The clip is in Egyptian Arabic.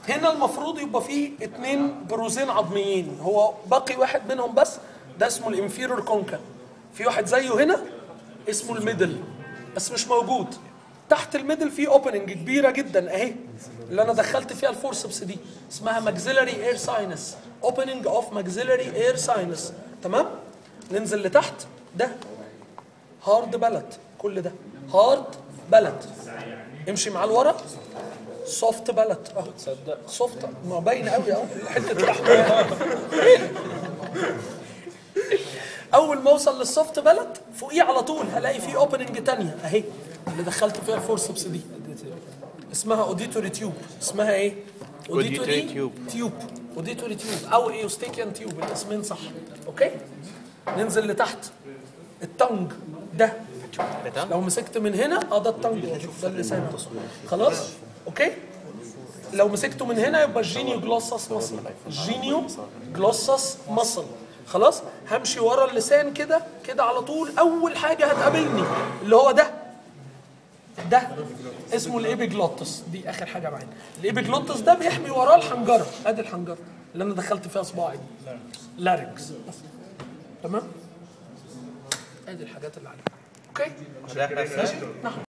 هنا المفروض يبقى فيه اتنين بروزين عظميين هو باقي واحد منهم بس ده اسمه الانفيرور كونكا في واحد زيه هنا اسمه الميدل بس مش موجود تحت الميدل في اوبننج كبيره جدا اهي اللي انا دخلت فيها الفورسبس دي اسمها ماكسيلاري اير ساينس اوبننج اوف ماكسيلاري اير ساينس تمام ننزل لتحت ده هارد بلد كل ده هارد بلد امشي معاه لورا سوفت بلد اهو تصدق سوفت ما باين قوي اهو حته لحمه يعني. اول ما اوصل للسوفت بلد فوقيه على طول هلاقي فيه اوبننج تانية اهي اللي دخلت فيها الفورسبس دي اسمها اوديتوري تيوب اسمها ايه؟ Auditory tube. تيوب اوديتوري تيوب او ايوستيكيان تيوب الاسمين صح اوكي ننزل لتحت التنج ده لو مسكت من هنا اه ده التنج أهو، شوف ده اللسان أهو. خلاص اوكي لو مسكته من هنا يبقى الجينيو جلوسس مصل الجينيو جلوسس مصل خلاص همشي ورا اللسان كده كده على طول اول حاجه هتقابلني اللي هو ده ده اسمه الابيجلوتس دي اخر حاجه معانا الابيجلوتس ده بيحمي وراه الحنجره ادي الحنجره اللي انا دخلت فيها صباعي دي لارنكس تمام ادي الحاجات اللي عليها اوكي ده احنا نعم